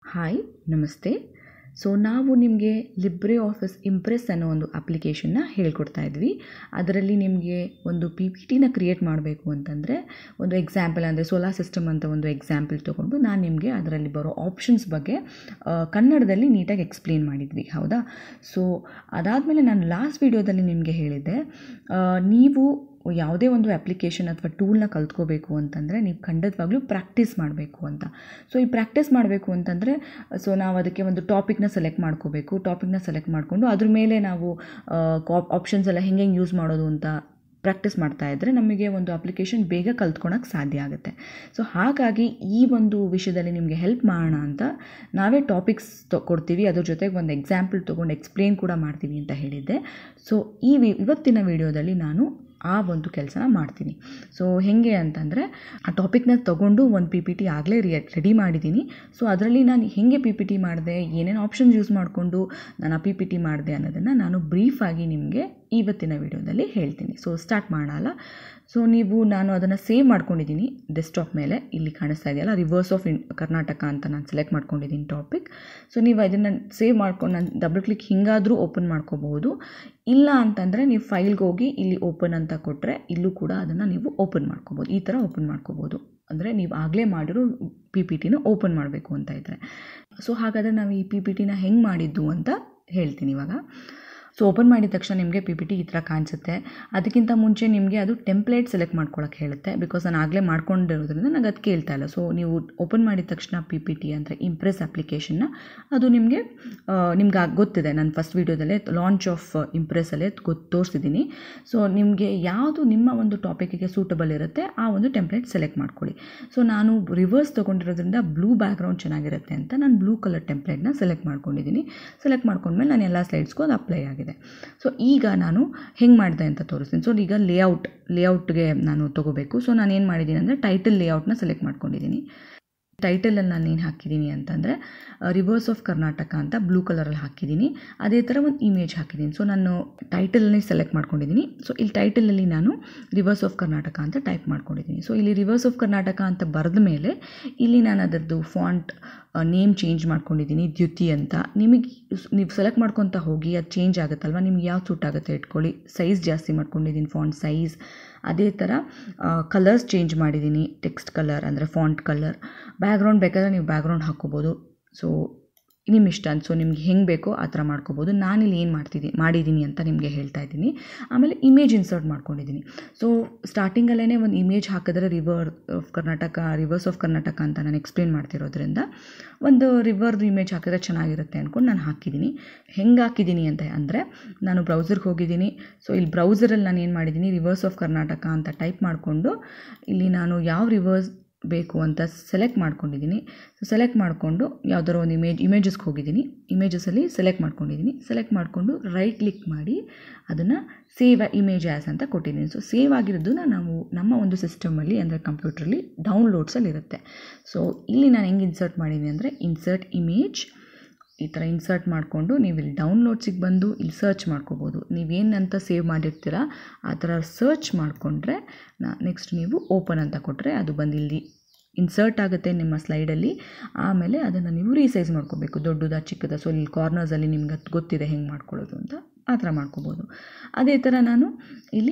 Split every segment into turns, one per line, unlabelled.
hi ನಮಸ್ತೆ so ನಾವು ನಿಮಗೆ ಲಿಬ್ರೆ ಆಫೀಸ್ ಇಂಪ್ರೆಸ್ ಅನ್ನೋ ಒಂದು ಅಪ್ಲಿಕೇಶನ್ನ ಹೇಳ್ಕೊಡ್ತಾ ಇದ್ವಿ ಅದರಲ್ಲಿ ನಿಮಗೆ ಒಂದು ಪಿ ಪಿ ಟಿನ ಕ್ರಿಯೇಟ್ ಮಾಡಬೇಕು ಅಂತಂದರೆ ಒಂದು ಎಕ್ಸಾಂಪಲ್ ಅಂದರೆ ಸೋಲಾರ್ ಸಿಸ್ಟಮ್ ಅಂತ ಒಂದು ಎಕ್ಸಾಂಪಲ್ ತೊಗೊಂಡು ನಾನು ನಿಮಗೆ ಅದರಲ್ಲಿ ಬರೋ ಆಪ್ಷನ್ಸ್ ಬಗ್ಗೆ ಆ, ಕನ್ನಡದಲ್ಲಿ ನೀಟಾಗಿ ಎಕ್ಸ್ಪ್ಲೇನ್ ಮಾಡಿದ್ವಿ ಹೌದಾ ಸೊ ಅದಾದಮೇಲೆ ನಾನು ಲಾಸ್ಟ್ ವೀಡಿಯೋದಲ್ಲಿ ನಿಮಗೆ ಹೇಳಿದ್ದೆ ಆ, ನೀವು ಯಾವುದೇ ಒಂದು ಅಪ್ಲಿಕೇಶನ್ ಅಥವಾ ಟೂಲ್ನ ಕಲ್ತ್ಕೋಬೇಕು ಅಂತಂದರೆ ನೀವು ಖಂಡಿತವಾಗ್ಲೂ ಪ್ರಾಕ್ಟೀಸ್ ಮಾಡಬೇಕು ಅಂತ ಸೊ ಈ ಪ್ರಾಕ್ಟೀಸ್ ಮಾಡಬೇಕು ಅಂತಂದರೆ ಸೊ ನಾವು ಅದಕ್ಕೆ ಒಂದು ಟಾಪಿಕ್ನ ಸೆಲೆಕ್ಟ್ ಮಾಡ್ಕೋಬೇಕು ಟಾಪಿಕ್ನ ಸೆಲೆಕ್ಟ್ ಮಾಡಿಕೊಂಡು ಅದ್ರ ಮೇಲೆ ನಾವು ಆಪ್ಷನ್ಸ್ ಎಲ್ಲ ಹೆಂಗೆ ಯೂಸ್ ಮಾಡೋದು ಅಂತ ಪ್ರಾಕ್ಟೀಸ್ ಮಾಡ್ತಾ ಇದ್ದರೆ ನಮಗೆ ಒಂದು ಅಪ್ಲಿಕೇಶನ್ ಬೇಗ ಕಲ್ತ್ಕೊಳಕ್ಕೆ ಸಾಧ್ಯ ಆಗುತ್ತೆ ಸೊ ಹಾಗಾಗಿ ಈ ಒಂದು ವಿಷಯದಲ್ಲಿ ನಿಮಗೆ ಹೆಲ್ಪ್ ಮಾಡೋಣ ಅಂತ ನಾವೇ ಟಾಪಿಕ್ಸ್ ಕೊಡ್ತೀವಿ ಅದ್ರ ಜೊತೆಗೆ ಒಂದು ಎಕ್ಸಾಂಪಲ್ ತೊಗೊಂಡು ಎಕ್ಸ್ಪ್ಲೇನ್ ಕೂಡ ಮಾಡ್ತೀವಿ ಅಂತ ಹೇಳಿದ್ದೆ ಸೊ ಈ ವಿ ಇವತ್ತಿನ ವಿಡಿಯೋದಲ್ಲಿ ನಾನು ಆ ಒಂದು ಕೆಲಸನ ಮಾಡ್ತೀನಿ ಸೊ ಹೇಗೆ ಅಂತಂದರೆ ಆ ಟಾಪಿಕ್ನ ತೊಗೊಂಡು ಒಂದು ಪಿ ಪಿ ಟಿ ಆಗಲೇ ರೆಡಿ ಮಾಡಿದ್ದೀನಿ ಸೊ ಅದರಲ್ಲಿ ನಾನು ಹೇಗೆ ಪಿ ಪಿ ಟಿ ಮಾಡಿದೆ ಏನೇನು ಆಪ್ಷನ್ಸ್ ಯೂಸ್ ಮಾಡಿಕೊಂಡು ನಾನು ಆ ಪಿ ಪಿ ಟಿ ಮಾಡಿದೆ ಅನ್ನೋದನ್ನು ನಾನು ಬ್ರೀಫಾಗಿ ನಿಮಗೆ ಇವತ್ತಿನ ವಿಡಿಯೋದಲ್ಲಿ ಹೇಳ್ತೀನಿ ಸೊ ಸ್ಟಾರ್ಟ್ ಮಾಡೋಲ್ಲ ಸೊ ನೀವು ನಾನು ಅದನ್ನು ಸೇವ್ ಮಾಡ್ಕೊಂಡಿದ್ದೀನಿ ಡೆಸ್ಕ್ಟಾಪ್ ಮೇಲೆ ಇಲ್ಲಿ ಕಾಣಿಸ್ತಾ ಇದೆಯಲ್ಲ ರಿವರ್ಸ್ ಆಫ್ ಇನ್ ಕರ್ನಾಟಕ ಅಂತ ನಾನು ಸೆಲೆಕ್ಟ್ ಮಾಡ್ಕೊಂಡಿದ್ದೀನಿ ಟಾಪಿಕ್ ಸೊ ನೀವು ಅದನ್ನು ಸೇವ್ ಮಾಡ್ಕೊಂಡು ನಾನು ಡಬಲ್ ಕ್ಲಿಕ್ ಹಿಂಗಾದರೂ ಓಪನ್ ಮಾಡ್ಕೋಬಹುದು ಇಲ್ಲ ಅಂತಂದರೆ ನೀವು ಫೈಲ್ಗೆ ಹೋಗಿ ಇಲ್ಲಿ ಓಪನ್ ಅಂತ ಕೊಟ್ಟರೆ ಇಲ್ಲೂ ಕೂಡ ಅದನ್ನು ನೀವು ಓಪನ್ ಮಾಡ್ಕೋಬೋದು ಈ ಥರ ಓಪನ್ ಮಾಡ್ಕೋಬೋದು ಅಂದರೆ ನೀವು ಆಗಲೇ ಮಾಡಿರೋ ಪಿ ಪಿ ಟಿನ ಓಪನ್ ಮಾಡಬೇಕು ಅಂತ ಇದ್ದರೆ ಸೊ ಹಾಗಾದರೆ ನಾವು ಈ ಪಿ ಪಿ ಟಿನ ಹೆಂಗೆ ಮಾಡಿದ್ದು ಅಂತ ಹೇಳ್ತೀನಿ ಇವಾಗ ಸೊ ಓಪನ್ ಮಾಡಿದ ತಕ್ಷಣ ನಿಮಗೆ ಪಿ ಪಿ ಟಿ ಈ ಥರ ಕಾಣಿಸುತ್ತೆ ಅದಕ್ಕಿಂತ ಮುಂಚೆ ನಿಮಗೆ ಅದು ಟೆಂಪ್ಲೇಟ್ ಸೆಲೆಕ್ಟ್ ಮಾಡ್ಕೊಳಕ್ಕೆ ಹೇಳುತ್ತೆ ಬಿಕಾಸ್ ನಾನು ಆಗಲೇ ಮಾಡ್ಕೊಂಡಿರೋದ್ರಿಂದ ನನಗೆ ಅದು ಕೇಳ್ತಾ ಇಲ್ಲ ಸೊ ನೀವು ಓಪನ್ ಮಾಡಿದ ತಕ್ಷಣ ಪಿ ಪಿ ಟಿ ಅಂದರೆ ಇಂಪ್ರೆಸ್ ಅಪ್ಲಿಕೇಶನ್ನ ಅದು ನಿಮಗೆ ನಿಮ್ಗೆ ಗೊತ್ತಿದೆ ನಾನು ಫಸ್ಟ್ ವೀಡಿಯೋದಲ್ಲೇ ಲಾಂಚ್ ಆಫ್ ಇಂಪ್ರೆಸ್ಸಲ್ಲೇ ಗೊತ್ತು ತೋರಿಸಿದ್ದೀನಿ ಸೊ ನಿಮಗೆ ಯಾವುದು ನಿಮ್ಮ ಒಂದು ಟಾಪಿಕ್ಕಿಗೆ ಸೂಟಬಲ್ ಇರುತ್ತೆ ಆ ಒಂದು ಟೆಂಪ್ಲೇಟ್ ಸೆಲೆಕ್ಟ್ ಮಾಡ್ಕೊಳ್ಳಿ ಸೊ ನಾನು ರಿವರ್ಸ್ ತೊಗೊಂಡಿರೋದ್ರಿಂದ ಬ್ಲೂ ಬ್ಯಾಕ್ಗ್ರೌಂಡ್ ಚೆನ್ನಾಗಿರುತ್ತೆ ಅಂತ ನಾನು ಬ್ಲೂ ಕಲರ್ ಟೆಂಪ್ಲೇಟ್ನ ಸೆಲೆಕ್ಟ್ ಮಾಡ್ಕೊಂಡಿದ್ದೀನಿ ಸೆಲೆಕ್ಟ್ ಮಾಡ್ಕೊಂಡ್ಮೇಲೆ ನಾನು ಎಲ್ಲ ಸ್ಲೈಡ್ಸ್ಗೂ ಅದು ಅಪ್ಲೈ ಆಗಿದೆ ಸೊ ಈಗ ನಾನು ಹೆಂಗೆ ಮಾಡಿದೆ ಅಂತ ತೋರಿಸ್ತೀನಿ ಸೊ ಈಗ ಲೇಔಟ್ ಲೇಔಟ್ಗೆ ನಾನು ತೊಗೋಬೇಕು ಸೊ ನಾನು ಏನು ಮಾಡಿದ್ದೀನಿ ಅಂದರೆ ಟೈಟಲ್ ಲೇಔಟ್ನ ಸೆಲೆಕ್ಟ್ ಮಾಡ್ಕೊಂಡಿದ್ದೀನಿ ಟೈಟಲಲ್ಲಿ ನಾನು ಏನು ಹಾಕಿದ್ದೀನಿ ಅಂತಂದರೆ ರಿವರ್ಸ್ ಆಫ್ ಕರ್ನಾಟಕ ಅಂತ ಬ್ಲೂ ಕಲರಲ್ಲಿ ಹಾಕಿದ್ದೀನಿ ಅದೇ ಥರ ಒಂದು ಇಮೇಜ್ ಹಾಕಿದ್ದೀನಿ ಸೊ ನಾನು ಟೈಟಲಲ್ಲಿ ಸೆಲೆಕ್ಟ್ ಮಾಡ್ಕೊಂಡಿದ್ದೀನಿ ಸೊ ಇಲ್ಲಿ ಟೈಟಲಲ್ಲಿ ನಾನು ರಿವರ್ಸ್ ಆಫ್ ಕರ್ನಾಟಕ ಅಂತ ಟೈಪ್ ಮಾಡ್ಕೊಂಡಿದ್ದೀನಿ ಸೊ ಇಲ್ಲಿ ರಿವರ್ಸ್ ಆಫ್ ಕರ್ನಾಟಕ ಅಂತ ಬರೆದ ಮೇಲೆ ಇಲ್ಲಿ ನಾನು ಅದರದ್ದು ಫಾಂಟ್ ನೇಮ್ ಚೇಂಜ್ ಮಾಡ್ಕೊಂಡಿದ್ದೀನಿ ದ್ಯುತಿ ಅಂತ ನಿಮಗೆ ನೀವು ಸೆಲೆಕ್ಟ್ ಮಾಡ್ಕೊತ ಹೋಗಿ ಅದು ಚೇಂಜ್ ಆಗುತ್ತಲ್ವ ನಿಮ್ಗೆ ಯಾವ್ದು ಸೂಟ್ ಆಗುತ್ತೆ ಇಟ್ಕೊಳ್ಳಿ ಸೈಜ್ ಜಾಸ್ತಿ ಮಾಡ್ಕೊಂಡಿದ್ದೀನಿ ಫಾಂಟ್ ಸೈಜ್ ಅದೇ ಥರ ಕಲರ್ಸ್ ಚೇಂಜ್ ಮಾಡಿದ್ದೀನಿ ಟೆಕ್ಸ್ಟ್ ಕಲರ್ ಅಂದರೆ ಫಾಂಟ್ ಕಲರ್ ಬ್ಯಾಕ್ಗ್ರೌಂಡ್ ಬೇಕಾದರೆ ನೀವು ಬ್ಯಾಕ್ಗ್ರೌಂಡ್ ಹಾಕ್ಕೋಬೋದು ಸೊ ನಿಮ್ಮ ಇಷ್ಟ ಸೊ ನಿಮ್ಗೆ ಹೆಂಗೆ ಬೇಕೋ ಆ ಥರ ಮಾಡ್ಕೋಬೋದು ನಾನಿಲ್ಲಿ ಏನು ಮಾಡ್ತಿದ್ದೀನಿ ಮಾಡಿದ್ದೀನಿ ಅಂತ ನಿಮಗೆ ಹೇಳ್ತಾ ಇದ್ದೀನಿ ಆಮೇಲೆ ಇಮೇಜ್ ಇನ್ಸರ್ಟ್ ಮಾಡ್ಕೊಂಡಿದ್ದೀನಿ ಸೊ ಸ್ಟಾರ್ಟಿಂಗಲ್ಲೇ ಒಂದು ಇಮೇಜ್ ಹಾಕಿದ್ರೆ river of Karnataka rivers of Karnataka ಅಂತ ನಾನು ಎಕ್ಸ್ಪ್ಲೇನ್ ಮಾಡ್ತಿರೋದ್ರಿಂದ ಒಂದು ರಿವರ್ದು ಇಮೇಜ್ ಹಾಕಿದ್ರೆ ಚೆನ್ನಾಗಿರುತ್ತೆ ಅಂದ್ಕೊಂಡು ನಾನು ಹಾಕಿದ್ದೀನಿ ಹೆಂಗೆ ಹಾಕಿದ್ದೀನಿ ಅಂತ ಅಂದರೆ ನಾನು ಬ್ರೌಸರ್ಗೆ ಹೋಗಿದ್ದೀನಿ ಸೊ ಇಲ್ಲಿ ಬ್ರೌಸರಲ್ಲಿ ನಾನು ಏನು ಮಾಡಿದ್ದೀನಿ ರಿವರ್ಸ್ ಆಫ್ ಕರ್ನಾಟಕ ಅಂತ ಟೈಪ್ ಮಾಡಿಕೊಂಡು ಇಲ್ಲಿ ನಾನು ಯಾವ ರಿವರ್ಸ್ ಬೇಕು ಅಂತ ಸೆಲೆಕ್ಟ್ ಮಾಡ್ಕೊಂಡಿದ್ದೀನಿ ಸೊ ಸೆಲೆಕ್ಟ್ ಮಾಡಿಕೊಂಡು ಯಾವ್ದಾರು ಒಂದು ಇಮೇಜ್ ಇಮೇಜಸ್ಗೆ ಹೋಗಿದ್ದೀನಿ ಇಮೇಜಸಲ್ಲಿ ಸೆಲೆಕ್ಟ್ ಮಾಡ್ಕೊಂಡಿದ್ದೀನಿ ಸೆಲೆಕ್ಟ್ ಮಾಡಿಕೊಂಡು ರೈಟ್ ಕ್ಲಿಕ್ ಮಾಡಿ ಅದನ್ನು ಸೇವ್ ಇಮೇಜ್ ಆ್ಯಸ್ ಅಂತ ಕೊಟ್ಟಿದ್ದೀನಿ ಸೊ ಸೇವ್ ಆಗಿರೋದನ್ನ ನಾವು ನಮ್ಮ ಒಂದು ಸಿಸ್ಟಮಲ್ಲಿ ಅಂದರೆ ಕಂಪ್ಯೂಟ್ರಲ್ಲಿ ಡೌನ್ಲೋಡ್ಸಲ್ಲಿ ಇರುತ್ತೆ ಸೊ ಇಲ್ಲಿ ನಾನು ಹೆಂಗೆ ಇನ್ಸರ್ಟ್ ಮಾಡಿದ್ದೀನಿ ಅಂದರೆ ಇನ್ಸರ್ಟ್ ಇಮೇಜ್ ಈ ಥರ ಇನ್ಸರ್ಟ್ ಮಾಡಿಕೊಂಡು ನೀವು ಇಲ್ಲಿ ಡೌನ್ಲೋಡ್ಸಿಗೆ ಬಂದು ಇಲ್ಲಿ ಸರ್ಚ್ ಮಾಡ್ಕೋಬೋದು ನೀವೇನಂತ ಸೇವ್ ಮಾಡಿರ್ತೀರ ಆ ಥರ ಸರ್ಚ್ ಮಾಡಿಕೊಂಡ್ರೆ ನಾ ನೆಕ್ಸ್ಟ್ ನೀವು ಓಪನ್ ಅಂತ ಕೊಟ್ಟರೆ ಅದು ಬಂದು ಇಲ್ಲಿ ಇನ್ಸರ್ಟ್ ಆಗುತ್ತೆ ನಿಮ್ಮ ಸ್ಲೈಡಲ್ಲಿ ಆಮೇಲೆ ಅದನ್ನು ನೀವು ರೀಸೈಸ್ ಮಾಡ್ಕೋಬೇಕು ದೊಡ್ಡದ ಚಿಕ್ಕದ ಸೊ ಇಲ್ಲಿ ಕಾರ್ನರ್ಸಲ್ಲಿ ನಿಮ್ಗೆ ಅದು ಗೊತ್ತಿದೆ ಹೆಂಗೆ ಮಾಡ್ಕೊಳ್ಳೋದು ಅಂತ ಆ ಥರ ಮಾಡ್ಕೋಬೋದು ಅದೇ ಥರ ನಾನು ಇಲ್ಲಿ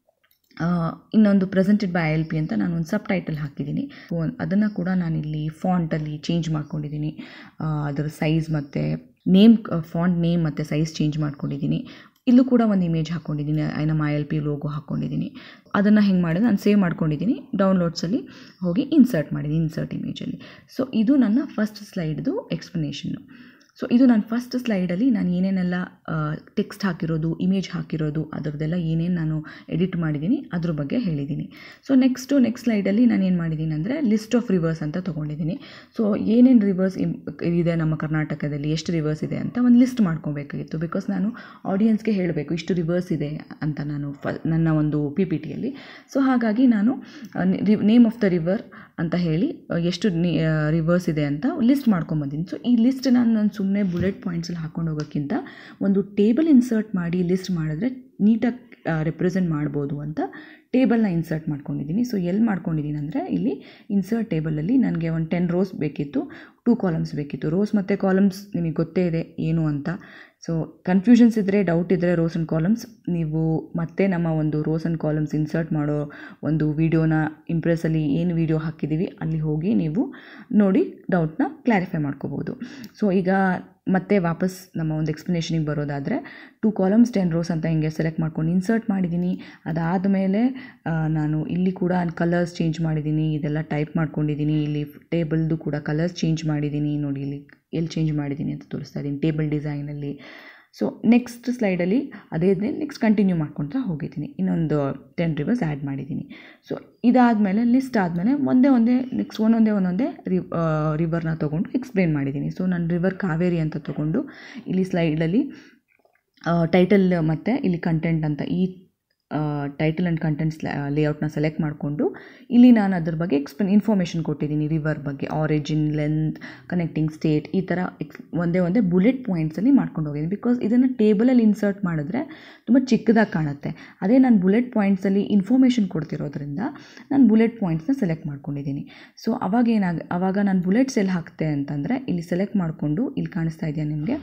ಆ, ಇನ್ನೊಂದು ಪ್ರೆಸೆಂಟೆಡ್ ಬೈ ಎಲ್ ಪಿ ಅಂತ ನಾನು ಒಂದು ಸಬ್ ಟೈಟಲ್ ಹಾಕಿದ್ದೀನಿ ಅದನ್ನು ಕೂಡ ನಾನಿಲ್ಲಿ ಫಾಂಟಲ್ಲಿ ಚೇಂಜ್ ಮಾಡ್ಕೊಂಡಿದ್ದೀನಿ ಆ, ಅದರ ಸೈಜ್ ಮತ್ತು ನೇಮ್ ಫಾಂಟ್ ನೇಮ್ ಮತ್ತು ಸೈಜ್ ಚೇಂಜ್ ಮಾಡ್ಕೊಂಡಿದ್ದೀನಿ ಇಲ್ಲೂ ಕೂಡ ಒಂದು ಇಮೇಜ್ ಹಾಕ್ಕೊಂಡಿದ್ದೀನಿ ಐ ನಮ್ಮ ಐ ಎಲ್ ಪಿ ಲೋಗೋ ಹಾಕ್ಕೊಂಡಿದ್ದೀನಿ ಅದನ್ನು ಹೆಂಗೆ ಮಾಡಿದ್ರೆ ನಾನು ಸೇವ್ ಮಾಡ್ಕೊಂಡಿದ್ದೀನಿ ಡೌನ್ಲೋಡ್ಸಲ್ಲಿ ಹೋಗಿ ಇನ್ಸರ್ಟ್ ಮಾಡಿದ್ದೀನಿ ಇನ್ಸರ್ಟ್ ಇಮೇಜಲ್ಲಿ ಸೊ ಇದು ನನ್ನ ಫಸ್ಟ್ ಸ್ಲೈಡ್ದು ಎಕ್ಸ್ಪ್ಲನೇಷನ್ನು ಸೊ ಇದು ನಾನು ಫಸ್ಟ್ ಸ್ಲೈಡಲ್ಲಿ ನಾನು ಏನೇನೆಲ್ಲ ಟೆಕ್ಸ್ಟ್ ಹಾಕಿರೋದು ಇಮೇಜ್ ಹಾಕಿರೋದು ಅದರದ್ದೆಲ್ಲ ಏನೇನು ನಾನು ಎಡಿಟ್ ಮಾಡಿದ್ದೀನಿ ಅದ್ರ ಬಗ್ಗೆ ಹೇಳಿದ್ದೀನಿ ಸೊ ನೆಕ್ಸ್ಟು ನೆಕ್ಸ್ಟ್ ಸ್ಲೈಡಲ್ಲಿ ನಾನು ಏನು ಮಾಡಿದ್ದೀನಿ ಅಂದರೆ ಲಿಸ್ಟ್ ಆಫ್ ರಿವರ್ಸ್ ಅಂತ ತೊಗೊಂಡಿದ್ದೀನಿ ಸೊ ಏನೇನು ರಿವರ್ಸ್ ಇದೆ ನಮ್ಮ ಕರ್ನಾಟಕದಲ್ಲಿ ಎಷ್ಟು ರಿವರ್ಸ್ ಇದೆ ಅಂತ ಒಂದು ಲಿಸ್ಟ್ ಮಾಡ್ಕೊಬೇಕಾಗಿತ್ತು ಬಿಕಾಸ್ ನಾನು ಆಡಿಯನ್ಸ್ಗೆ ಹೇಳಬೇಕು ಇಷ್ಟು ರಿವರ್ಸ್ ಇದೆ ಅಂತ ನಾನು ಫ ನನ್ನ ಒಂದು ಪಿ ಪಿ ಟಿಯಲ್ಲಿ ಸೊ ಹಾಗಾಗಿ ನಾನು ನೇಮ್ ಆಫ್ ದ ರಿವರ್ ಅಂತ ಹೇಳಿ ಅ, ಎಷ್ಟು ರಿವರ್ಸ್ ಇದೆ ಅಂತ ಲಿಸ್ಟ್ ಮಾಡ್ಕೊಂಬಂದಿನಿ ಸೊ ಈ ಲಿಸ್ಟ್ ನಾನು ನಾನು ಸುಮ್ಮನೆ ಬುಲೆಟ್ ಪಾಯಿಂಟ್ಸಲ್ಲಿ ಹಾಕೊಂಡು ಹೋಗೋಕ್ಕಿಂತ ಒಂದು ಟೇಬಲ್ ಇನ್ಸರ್ಟ್ ಮಾಡಿ ಲಿಸ್ಟ್ ಮಾಡಿದ್ರೆ ನೀಟಾಗಿ ರೆಪ್ರೆಸೆಂಟ್ ಮಾಡ್ಬೋದು ಅಂತ ಟೇಬಲ್ನ ಇನ್ಸರ್ಟ್ ಮಾಡ್ಕೊಂಡಿದ್ದೀನಿ ಸೊ ಎಲ್ಲಿ ಮಾಡ್ಕೊಂಡಿದ್ದೀನಿ ಅಂದರೆ ಇಲ್ಲಿ ಇನ್ಸರ್ಟ್ ಟೇಬಲಲ್ಲಿ ನನಗೆ ಒಂದು ಟೆನ್ ರೋಸ್ ಬೇಕಿತ್ತು ಟೂ ಕಾಲಮ್ಸ್ ಬೇಕಿತ್ತು ರೋಸ್ ಮತ್ತು ಕಾಲಮ್ಸ್ ನಿಮಗೆ ಗೊತ್ತೇ ಇದೆ ಏನು ಅಂತ ಸೊ ಕನ್ಫ್ಯೂಷನ್ಸ್ ಇದ್ದರೆ ಡೌಟ್ ಇದ್ದರೆ ರೋಸ್ ಆ್ಯಂಡ್ ಕಾಲಮ್ಸ್ ನೀವು ಮತ್ತೆ ನಮ್ಮ ಒಂದು ರೋಸ್ ಆ್ಯಂಡ್ ಕಾಲಮ್ಸ್ ಇನ್ಸರ್ಟ್ ಮಾಡೋ ಒಂದು ವೀಡಿಯೋನ ಇಂಪ್ರೆಸ್ಸಲ್ಲಿ ಏನು ವೀಡಿಯೋ ಹಾಕಿದ್ದೀವಿ ಅಲ್ಲಿ ಹೋಗಿ ನೀವು ನೋಡಿ ಡೌಟ್ನ ಕ್ಲಾರಿಫೈ ಮಾಡ್ಕೋಬೋದು ಸೊ ಈಗ ಮತ್ತೆ ವಾಪಸ್ ನಮ್ಮ ಒಂದು ಎಕ್ಸ್ಪ್ಲನೇಷನಿಗೆ ಬರೋದಾದರೆ ಟೂ ಕಾಲಮ್ಸ್ ಟೆನ್ ರೋಸ್ ಅಂತ ಹಿಂಗೆ ಸೆಲೆಕ್ಟ್ ಮಾಡ್ಕೊಂಡು ಇನ್ಸರ್ಟ್ ಮಾಡಿದ್ದೀನಿ ಅದಾದಮೇಲೆ ನಾನು ಇಲ್ಲಿ ಕೂಡ ಕಲರ್ಸ್ ಚೇಂಜ್ ಮಾಡಿದ್ದೀನಿ ಇದೆಲ್ಲ ಟೈಪ್ ಮಾಡ್ಕೊಂಡಿದ್ದೀನಿ ಇಲ್ಲಿ ಟೇಬಲ್ದು ಕೂಡ ಕಲರ್ಸ್ ಚೇಂಜ್ ಮಾಡಿದ್ದೀನಿ ನೋಡಿ ಇಲ್ಲಿ ಎಲ್ಲಿ ಚೇಂಜ್ ಮಾಡಿದ್ದೀನಿ ಅಂತ ತೋರಿಸ್ತಾ ಇದ್ದೀನಿ ಟೇಬಲ್ ಡಿಸೈನಲ್ಲಿ ಸೊ ನೆಕ್ಸ್ಟ್ ಸ್ಲೈಡಲ್ಲಿ ಅದೇ ನೆಕ್ಸ್ಟ್ ಕಂಟಿನ್ಯೂ ಮಾಡ್ಕೊತಾ ಹೋಗಿದ್ದೀನಿ ಇನ್ನೊಂದು ಟೆನ್ ರಿವರ್ಸ್ ಆ್ಯಡ್ ಮಾಡಿದ್ದೀನಿ ಸೊ ಇದಾದಮೇಲೆ ಲಿಸ್ಟ್ ಆದಮೇಲೆ ಒಂದೇ ಒಂದೇ ನೆಕ್ಸ್ಟ್ ಒಂದೊಂದೇ ಒಂದೊಂದೇ ರಿ ರಿವರ್ನ ತೊಗೊಂಡು ಎಕ್ಸ್ಪ್ಲೇನ್ ಮಾಡಿದ್ದೀನಿ ಸೊ ನಾನು ರಿವರ್ ಕಾವೇರಿ ಅಂತ ತೊಗೊಂಡು ಇಲ್ಲಿ ಸ್ಲೈಡಲ್ಲಿ ಟೈಟಲ್ ಮತ್ತು ಇಲ್ಲಿ ಕಂಟೆಂಟ್ ಅಂತ ಈ ಟೈಟಲ್ ಆ್ಯಂಡ್ ಕಂಟೆಂಟ್ಸ್ ಲೇಔಟ್ನ ಸೆಲೆಕ್ಟ್ ಮಾಡಿಕೊಂಡು ಇಲ್ಲಿ ನಾನು ಅದ್ರ ಬಗ್ಗೆ ಎಕ್ಸ್ಪ್ಲೇನ್ ಇನ್ಫಾರ್ಮೇಷನ್ ಕೊಟ್ಟಿದ್ದೀನಿ ರಿವರ್ ಬಗ್ಗೆ ಆರಿಜಿನ್ ಲೆಂತ್ ಕನೆಕ್ಟಿಂಗ್ ಸ್ಟೇಟ್ ಈ ಥರ ಎಕ್ಸ್ ಒಂದೇ ಒಂದೇ ಬುಲೆಟ್ ಪಾಯಿಂಟ್ಸಲ್ಲಿ ಮಾಡ್ಕೊಂಡು ಹೋಗಿದ್ದೀನಿ ಬಿಕಾಸ್ ಇದನ್ನು ಟೇಬಲಲ್ಲಿ ಇನ್ಸರ್ಟ್ ಮಾಡಿದ್ರೆ ತುಂಬ ಚಿಕ್ಕದಾಗಿ ಕಾಣುತ್ತೆ ಅದೇ ನಾನು ಬುಲೆಟ್ ಪಾಯಿಂಟ್ಸಲ್ಲಿ ಇನ್ಫಾರ್ಮೇಷನ್ ಕೊಡ್ತಿರೋದ್ರಿಂದ ನಾನು ಬುಲೆಟ್ ಪಾಯಿಂಟ್ಸ್ನ ಸೆಲೆಕ್ಟ್ ಮಾಡ್ಕೊಂಡಿದ್ದೀನಿ ಸೊ ಅವಾಗ ಏನಾಗ ಅವಾಗ ನಾನು ಬುಲೆಟ್ಸ್ ಎಲ್ಲಿ ಹಾಕ್ತೆ ಅಂತಂದರೆ ಇಲ್ಲಿ ಸೆಲೆಕ್ಟ್ ಮಾಡಿಕೊಂಡು ಇಲ್ಲಿ ಕಾಣಿಸ್ತಾ ಇದೆಯಾ ನಿಮಗೆ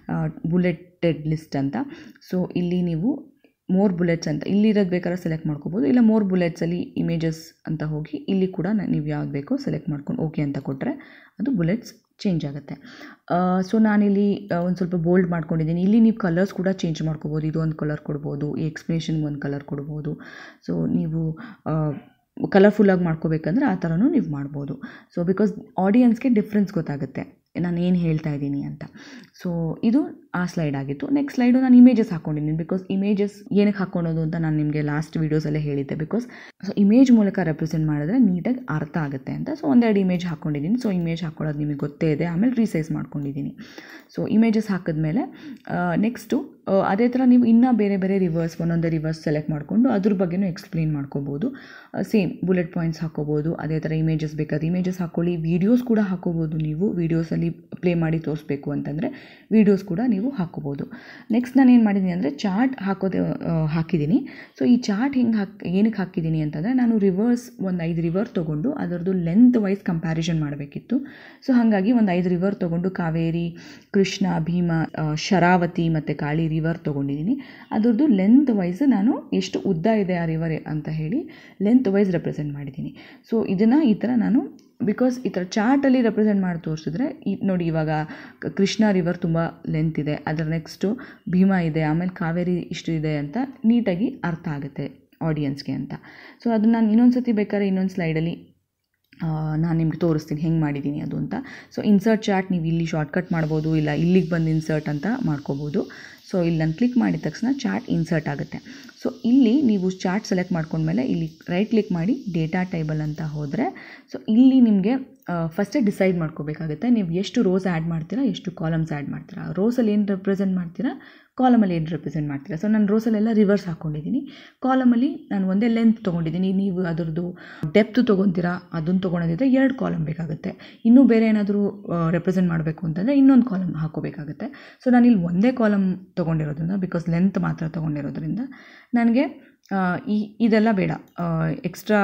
ಬುಲೆಟೆಡ್ ಲಿಸ್ಟ್ ಅಂತ ಸೊ ಇಲ್ಲಿ ನೀವು ಮೋರ್ ಬುಲೆಟ್ಸ್ ಅಂತ ಇಲ್ಲಿರೋದು ಬೇಕಾದ್ರೆ ಸೆಲೆಕ್ಟ್ ಮಾಡ್ಕೋಬೋದು ಇಲ್ಲ ಮೋರ್ ಬುಲೆಟ್ಸಲ್ಲಿ ಇಮೇಜಸ್ ಅಂತ ಹೋಗಿ ಇಲ್ಲಿ ಕೂಡ ನೀವು ಯಾವ್ದು ಬೇಕೋ ಸೆಲೆಕ್ಟ್ ಮಾಡ್ಕೊಂಡು ಓಕೆ ಅಂತ ಕೊಟ್ಟರೆ ಅದು ಬುಲೆಟ್ಸ್ ಚೇಂಜ್ ಆಗುತ್ತೆ ಸೊ ನಾನಿಲ್ಲಿ ಒಂದು ಸ್ವಲ್ಪ ಬೋಲ್ಡ್ ಮಾಡ್ಕೊಂಡಿದ್ದೀನಿ ಇಲ್ಲಿ ನೀವು ಕಲರ್ಸ್ ಕೂಡ ಚೇಂಜ್ ಮಾಡ್ಕೋಬೋದು ಇದು ಒಂದು ಕಲರ್ ಕೊಡ್ಬೋದು ಈ ಎಕ್ಸ್ಪ್ಲೇಷನ್ಗೆ ಒಂದು ಕಲರ್ ಕೊಡ್ಬೋದು ಸೊ ನೀವು ಕಲರ್ಫುಲ್ಲಾಗಿ ಮಾಡ್ಕೋಬೇಕಂದ್ರೆ ಆ ಥರನೂ ನೀವು ಮಾಡ್ಬೋದು ಸೊ ಬಿಕಾಸ್ ಆಡಿಯನ್ಸ್ಗೆ ಡಿಫ್ರೆನ್ಸ್ ಗೊತ್ತಾಗುತ್ತೆ ನಾನು ಏನು ಹೇಳ್ತಾ ಇದ್ದೀನಿ ಅಂತ ಸೊ ಇದು ಆ ಸ್ಲೈಡ್ ಆಗಿತ್ತು ನೆಕ್ಸ್ಟ್ ಸ್ಲೈಡು ನಾನು ಇಮೇಜಸ್ ಹಾಕ್ಕೊಂಡಿದ್ದೀನಿ ಬಿಕಾಸ್ ಇಮೇಜಸ್ ಏನಕ್ಕೆ ಹಾಕ್ಕೊಳೋದು ಅಂತ ನಾನು ನಿಮಗೆ ಲಾಸ್ಟ್ ವೀಡಿಯೋಸಲ್ಲೇ ಹೇಳಿದ್ದೆ ಬಿಕಾಸ್ ಸೊ ಇಮೇಜ್ ಮೂಲಕ ರೆಪ್ರೆಸೆಂಟ್ ಮಾಡಿದ್ರೆ ನೀಟಾಗಿ ಅರ್ಥ ಆಗುತ್ತೆ ಅಂತ ಸೊ ಒಂದೆರಡು ಇಮೇಜ್ ಹಾಕ್ಕೊಂಡಿದ್ದೀನಿ ಸೊ ಇಮೇಜ್ ಹಾಕ್ಕೊಳ್ಳೋದು ನಿಮಗೆ ಗೊತ್ತೇ ಇದೆ ಆಮೇಲೆ ರೀಸೈಸ್ ಮಾಡ್ಕೊಂಡಿದ್ದೀನಿ ಸೊ ಇಮೇಜಸ್ ಹಾಕಿದ್ಮೇಲೆ ನೆಕ್ಸ್ಟು ಅದೇ ಥರ ನೀವು ಇನ್ನೂ ಬೇರೆ ಬೇರೆ ರಿವರ್ಸ್ ಒಂದೊಂದೇ ರಿವರ್ಸ್ ಸೆಲೆಕ್ಟ್ ಮಾಡಿಕೊಂಡು ಅದ್ರ ಬಗ್ಗೆನೂ ಎಕ್ಸ್ಪ್ಲೇನ್ ಮಾಡ್ಕೋಬೋದು ಸೇಮ್ ಬುಲೆಟ್ ಪಾಯಿಂಟ್ಸ್ ಹಾಕೋಬೋದು ಅದೇ ಥರ ಇಮೇಜಸ್ ಬೇಕಾದ್ರೆ ಇಮೇಜಸ್ ಹಾಕ್ಕೊಳ್ಳಿ ವೀಡಿಯೋಸ್ ಕೂಡ ಹಾಕೋಬೋದು ನೀವು ವೀಡಿಯೋಸಲ್ಲಿ ಪ್ಲೇ ಮಾಡಿ ತೋರಿಸ್ಬೇಕು ಅಂತಂದರೆ ವೀಡಿಯೋಸ್ ಕೂಡ ನೀವು ಹಾಕೋಬೋದು ನೆಕ್ಸ್ಟ್ ನಾನು ಏನು ಮಾಡಿದ್ದೀನಿ ಅಂದರೆ ಚಾರ್ಟ್ ಹಾಕೋದು ಹಾಕಿದ್ದೀನಿ ಸೊ ಈ ಚಾರ್ಟ್ ಹೆಂಗೆ ಹಾಕಿ ಏನಕ್ಕೆ ಹಾಕಿದ್ದೀನಿ ಅಂತಂದರೆ ನಾನು ರಿವರ್ಸ್ ಒಂದು ಐದು ರಿವರ್ ತೊಗೊಂಡು ಅದರದ್ದು ಲೆಂತ್ ವೈಸ್ ಕಂಪ್ಯಾರಿಸನ್ ಮಾಡಬೇಕಿತ್ತು ಸೊ ಹಾಗಾಗಿ ಒಂದು ಐದು ರಿವರ್ ತೊಗೊಂಡು ಕಾವೇರಿ ಕೃಷ್ಣ ಭೀಮ ಶರಾವತಿ ಮತ್ತು ಕಾಳಿ ರಿವರ್ ತೊಗೊಂಡಿದ್ದೀನಿ ಅದರದ್ದು ಲೆಂತ್ ವೈಸ್ ನಾನು ಎಷ್ಟು ಉದ್ದ ಇದೆ ಆ ರಿವರ್ ಅಂತ ಹೇಳಿ ಲೆಂತ್ ವೈಸ್ ರೆಪ್ರೆಸೆಂಟ್ ಮಾಡಿದ್ದೀನಿ ಸೊ ಇದನ್ನು ಈ ಥರ ನಾನು ಬಿಕಾಸ್ ಈ ಥರ ಚಾರ್ಟಲ್ಲಿ ರೆಪ್ರೆಸೆಂಟ್ ಮಾಡಿ ತೋರಿಸಿದ್ರೆ ಈ ನೋಡಿ ಇವಾಗ ಕೃಷ್ಣ ರಿವರ್ ತುಂಬ ಲೆಂತ್ ಇದೆ ಅದರ ನೆಕ್ಸ್ಟು ಭೀಮಾ ಇದೆ ಆಮೇಲೆ ಕಾವೇರಿ ಇಷ್ಟು ಇದೆ ಅಂತ ನೀಟಾಗಿ ಅರ್ಥ ಆಗುತ್ತೆ ಆಡಿಯನ್ಸ್ಗೆ ಅಂತ ಸೊ ಅದನ್ನು ನಾನು ಇನ್ನೊಂದು ಸತಿ ಬೇಕಾದ್ರೆ ಇನ್ನೊಂದು ಸ್ಲೈಡಲ್ಲಿ ನಾನು ನಿಮ್ಗೆ ತೋರಿಸ್ತೀನಿ ಹೆಂಗೆ ಮಾಡಿದ್ದೀನಿ ಅದು ಅಂತ ಸೊ ಇನ್ಸರ್ಟ್ ಚಾರ್ಟ್ ನೀವು ಇಲ್ಲಿ ಶಾರ್ಟ್ಕಟ್ ಮಾಡ್ಬೋದು ಇಲ್ಲ ಇಲ್ಲಿಗೆ ಬಂದು ಇನ್ಸರ್ಟ್ ಅಂತ ಮಾಡ್ಕೋಬೋದು ಸೊ ಇಲ್ಲಿ ನಾನು ಕ್ಲಿಕ್ ಮಾಡಿದ ತಕ್ಷಣ ಚಾರ್ಟ್ ಇನ್ಸರ್ಟ್ ಆಗುತ್ತೆ ಸೊ ಇಲ್ಲಿ ನೀವು ಚಾರ್ಟ್ ಸೆಲೆಕ್ಟ್ ಮಾಡ್ಕೊಂಡ್ಮೇಲೆ ಇಲ್ಲಿ ರೈಟ್ ಕ್ಲಿಕ್ ಮಾಡಿ ಡೇಟಾ ಟೇಬಲ್ ಅಂತ ಹೋದರೆ ಸೊ ಇಲ್ಲಿ ನಿಮಗೆ ಫಸ್ಟೇ ಡಿಸೈಡ್ ಮಾಡ್ಕೋಬೇಕಾಗುತ್ತೆ ನೀವು ಎಷ್ಟು ರೋಸ್ ಆ್ಯಡ್ ಮಾಡ್ತೀರಾ ಎಷ್ಟು ಕಾಲಮ್ಸ್ ಆ್ಯಡ್ ಮಾಡ್ತೀರಾ ರೋಸಲ್ಲಿ ಏನು ರೆಪ್ರೆಸೆಂಟ್ ಮಾಡ್ತೀರಾ ಕಾಲಮಲ್ಲಿ ಏನು ರೆಪ್ರೆಸೆಂಟ್ ಮಾಡ್ತೀರಾ ಸೊ ನಾನು ರೋಸಲ್ಲೆಲ್ಲ ರಿವರ್ಸ್ ಹಾಕ್ಕೊಂಡಿದ್ದೀನಿ ಕಾಲಮಲ್ಲಿ ನಾನು ಒಂದೇ ಲೆಂತ್ ತೊಗೊಂಡಿದ್ದೀನಿ ನೀವು ಅದರದ್ದು ಡೆಪ್ತ್ ತೊಗೊತೀರಾ ಅದನ್ನು ತೊಗೊಳೋದಿದ್ರೆ ಎರಡು ಕಾಲಮ್ ಬೇಕಾಗುತ್ತೆ ಇನ್ನೂ ಬೇರೆ ಏನಾದರೂ ರೆಪ್ರೆಸೆಂಟ್ ಮಾಡಬೇಕು ಅಂತಂದರೆ ಇನ್ನೊಂದು ಕಾಲಮ್ ಹಾಕೋಬೇಕಾಗುತ್ತೆ ಸೊ ನಾನು ಇಲ್ಲಿ ಒಂದೇ ಕಾಲಮ್ ತೊಗೊಂಡಿರೋದ್ರಿಂದ ಬಿಕಾಸ್ ಲೆಂತ್ ಮಾತ್ರ ತೊಗೊಂಡಿರೋದ್ರಿಂದ ನನಗೆ ಈ ಇದೆಲ್ಲ ಬೇಡ ಎಕ್ಸ್ಟ್ರಾ